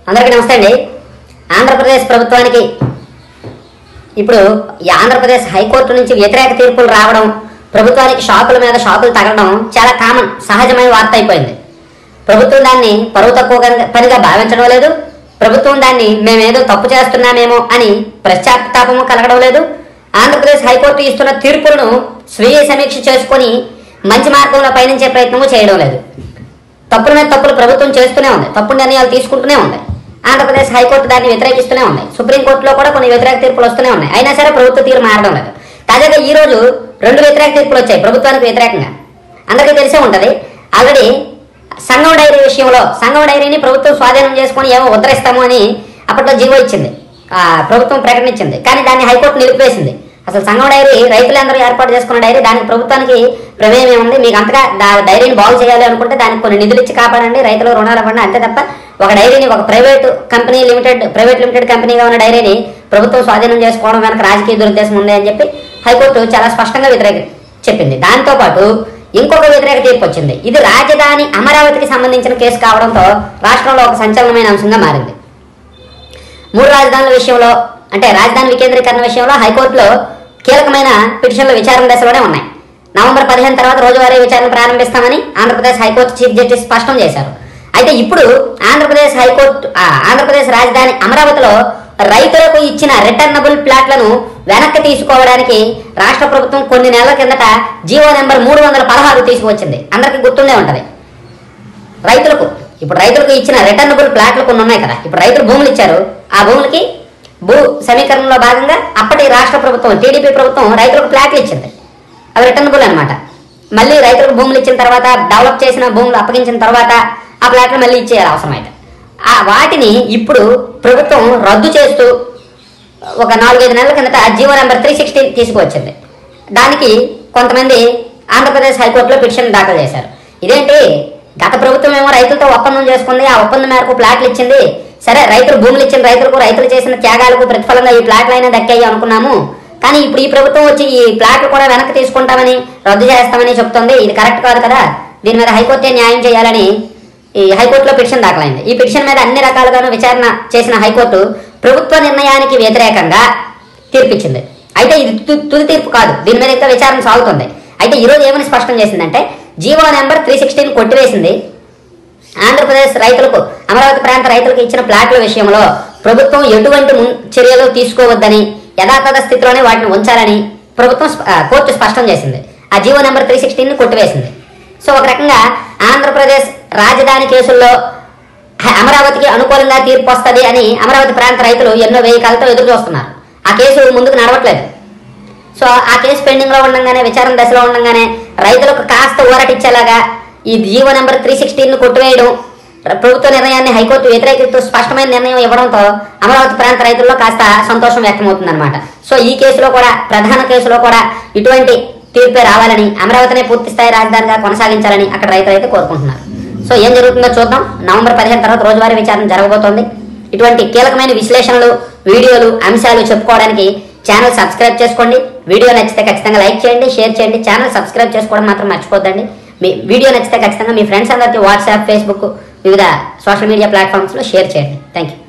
అందరికీ నమస్తే అండి ఆంధ్రప్రదేశ్ ప్రభుత్వానికి ఇప్పుడు ఈ ఆంధ్రప్రదేశ్ హైకోర్టు నుంచి వ్యతిరేక తీర్పులు రావడం ప్రభుత్వానికి షాకుల మీద షాకులు తగలడం చాలా కామన్ సహజమైన వార్త అయిపోయింది ప్రభుత్వం దాన్ని పరువు తక్కువ కనుక- పనిగా భావించడం లేదు ప్రభుత్వం దాన్ని మేమేదో తప్పు చేస్తున్నామేమో అని పశ్చాత్తాపము కలగడం లేదు ఆంధ్రప్రదేశ్ హైకోర్టు ఇస్తున్న తీర్పులను స్వీయ సమీక్ష చేసుకొని మంచి మార్గంలో పయనించే ప్రయత్నము చేయడం లేదు తప్పుల మీద తప్పులు ప్రభుత్వం చేస్తూనే ఉంది తప్పుడు నిర్ణయాలు తీసుకుంటూనే ఉంది ఆంధ్రప్రదేశ్ హైకోర్టు దాన్ని వ్యతిరేకిస్తూనే ఉంది సుప్రీంకోర్టులో కూడా కొన్ని వ్యతిరేక తీర్పులు వస్తూనే ఉన్నాయి అయినా సరే ప్రభుత్వ తీరు మారడం లేదు తాజాగా ఈ రోజు రెండు వ్యతిరేక తీర్పులు వచ్చాయి ప్రభుత్వానికి వ్యతిరేకంగా అందరికీ తెలిసే ఉంటది ఆల్రెడీ సంఘం డైరీ విషయంలో సంఘం డైరీని ప్రభుత్వం స్వాధీనం చేసుకొని ఏమో ఉద్ధరిస్తాము అని అప్పట్లో జీవో ఇచ్చింది ఆ, ప్రభుత్వం ప్రకటించింది కానీ దాన్ని హైకోర్టు నిలిపివేసింది అసలు సంఘం డైరీ రైతులందరూ ఏర్పాటు చేసుకున్న డైరీ దానికి ప్రభుత్వానికి ప్రమేయం ఏముంది మీకు అంతగా దా- డైరీని బాగు చేయాలి అనుకుంటే దానికి కొన్ని నిధులు ఇచ్చి కాపాడండి రైతులు రుణాలు ఇవ్వండి అంతే తప్ప ఒక డైరీని ఒక private company limited private limited కంపెనీగా ఉన్న డైరీని ప్రభుత్వం స్వాధీనం చేసుకోవడం వెనక రాజకీయ దురుద్దేశం ఉంది అని చెప్పి హైకోర్టు చాలా స్పష్టంగా వ్యతిరేక చెప్పింది దాంతో పాటు ఇంకొక వ్యతిరేక తీర్పు వచ్చింది ఇది రాజధాని అమరావతికి సంబంధించిన కేసు కావడంతో రాష్ట్రంలో ఒక సంచలనమైన అంశంగా మారింది మూడు రాజధానుల విషయంలో అంటే రాజధాని వికేంద్రీకరణ విషయంలో హైకోర్టులో కీలకమైన పిటిషన్ల విచారణ దశలోనే ఉన్నాయి నవంబర్ పదిహేను తర్వాత రోజువారీ విచారణ ప్రారంభిస్తామని ఆంధ్రప్రదేశ్ హైకోర్టు చీఫ్ జస్టిస్ స్పష్టం చేశారు అయితే ఇప్పుడు ఆంధ్రప్రదేశ్ హైకోర్టు ఆ, ఆంధ్రప్రదేశ్ రాజధాని అమరావతిలో రైతులకు ఇచ్చిన రిటర్నబుల్ ప్లాట్లను వెనక్కి తీసుకోవడానికి రాష్ట్ర ప్రభుత్వం కొన్ని నెలల కిందట జీవో నెంబర్ మూడు వందల పదహారు తీసుకువచ్చింది అందరికీ గుర్తుండే ఉంటది రైతులకు ఇప్పుడు రైతులకు ఇచ్చిన రిటర్నబుల్ ప్లాట్లు కొన్ని ఉన్నాయి కదా ఇప్పుడు రైతులు భూములు ఇచ్చారు ఆ భూములకి భూ సమీకరణలో భాగంగా అప్పటి రాష్ట్ర ప్రభుత్వం టీడీపీ ప్రభుత్వం రైతులకు ప్లాట్లు ఇచ్చింది అవి రిటర్నబుల్ అనమాట మళ్ళీ రైతులకు భూములు ఇచ్చిన తర్వాత డెవలప్ చేసిన భూములు అప్పగించిన తర్వాత ఆ ప్లాట్లు మళ్ళీ ఇచ్చేయాలి అవసరమైతే ఆ వాటిని ఇప్పుడు ప్రభుత్వం రద్దు చేస్తూ ఒక నాలుగైదు నెలల కిందట జీవో నెంబర్ త్రీ సిక్స్టీ తీసుకువచ్చింది దానికి కొంతమంది ఆంధ్రప్రదేశ్ హైకోర్టులో పిటిషన్ దాఖలు చేశారు ఇదేంటి గత ప్రభుత్వం ఏమో రైతులతో ఒప్పందం చేసుకుంది ఆ ఒప్పందం మేరకు ప్లాట్లు ఇచ్చింది సరే రైతులు భూములు ఇచ్చిన రైతులకు రైతులు చేసిన త్యాగాలకు ప్రతిఫలంగా ఈ ప్లాట్లు అయినా దక్కాయి అనుకున్నాము కానీ ఇప్పుడు ఈ ప్రభుత్వం వచ్చి ఈ ప్లాట్లు కూడా వెనక్కి తీసుకుంటామని రద్దు చేస్తామని చెప్తుంది ఇది కరెక్ట్ కాదు కదా దీని మీద హైకోర్టే న్యాయం చేయాలని ఈ హైకోర్టులో పిటిషన్ దాఖలైంది ఈ పిటిషన్ మీద అన్ని రకాలుగాను విచారణ చేసిన హైకోర్టు ప్రభుత్వ నిర్ణయానికి వ్యతిరేకంగా తీర్పిచ్చింది అయితే ఇది తు- తుది తీర్పు కాదు దీని మీద ఇంకా విచారణ సాగుతుంది అయితే ఈ రోజు ఏమని స్పష్టం చేసిందంటే జీవో నెంబర్ త్రీ సిక్స్టీన్ కొట్టివేసింది ఆంధ్రప్రదేశ్ రైతులకు అమరావతి ప్రాంత రైతులకు ఇచ్చిన ప్లాట్ల విషయంలో ప్రభుత్వం ఎటువంటి మున్ చర్యలు తీసుకోవద్దని యథాతథ స్థితిలోనే వాటిని ఉంచాలని ప్రభుత్వం స్ప- ఆ, కోర్టు స్పష్టం చేసింది ఆ జీవో నెంబర్ త్రీ సిక్స్టీన్ కొట్టివేసింది సో ఒక రకంగా ఆంధ్రప్రదేశ్ రాజధాని కేసుల్లో హ- అమరావతికి అనుకూలంగా తీర్పు వస్తుంది అని అమరావతి ప్రాంత రైతులు ఎన్నో వెయ్యి కాలతో ఎదురు చూస్తున్నారు ఆ కేసు ముందుకు నడవట్లేదు సో ఆ కేసు పెండింగ్ లో ఉండగానే విచారణ దశలో ఉండగానే రైతులకు కాస్త ఊరటిచ్చేలాగా ఈ జీవో నెంబర్ త్రీ సిక్స్టీన్ కొట్టివేయడం ర- ప్రభుత్వ నిర్ణయాన్ని హైకోర్టు వ్యతిరేకిస్తూ స్పష్టమైన నిర్ణయం ఇవ్వడంతో అమరావతి ప్రాంత రైతుల్లో కాస్త సంతోషం వ్యక్తమవుతుంది అనమాట సో ఈ కేసులో కూడా ప్రధాన కేసులో కూడా ఇటువంటి తీర్పే రావాలని అమరావతినే పూర్తి స్థాయి రాజధానిగా కొనసాగించాలని అక్కడ రైతులు అయితే కోరుకుంటున్నారు సో ఏం జరుగుతుందో చూద్దాం నవంబర్ పదిహేను తర్వాత రోజువారీ విచారణ జరగబోతోంది ఇటువంటి కీలకమైన విశ్లేషణలు వీడియోలు అంశాలు చెప్పుకోవడానికి ఛానల్ సబ్స్క్రైబ్ చేసుకోండి వీడియో నచ్చితే ఖచ్చితంగా లైక్ చేయండి షేర్ చేయండి ఛానల్ సబ్స్క్రైబ్ చేసుకోవడం మాత్రం మర్చిపోద్దండి మీ వీడియో నచ్చితే ఖచ్చితంగా మీ ఫ్రెండ్స్ అందరికీ వాట్సాప్ ఫేస్బుక్ వివిధ సోషల్ మీడియా ప్లాట్ఫామ్స్లో షేర్ చేయండి థ్యాంక్ యూ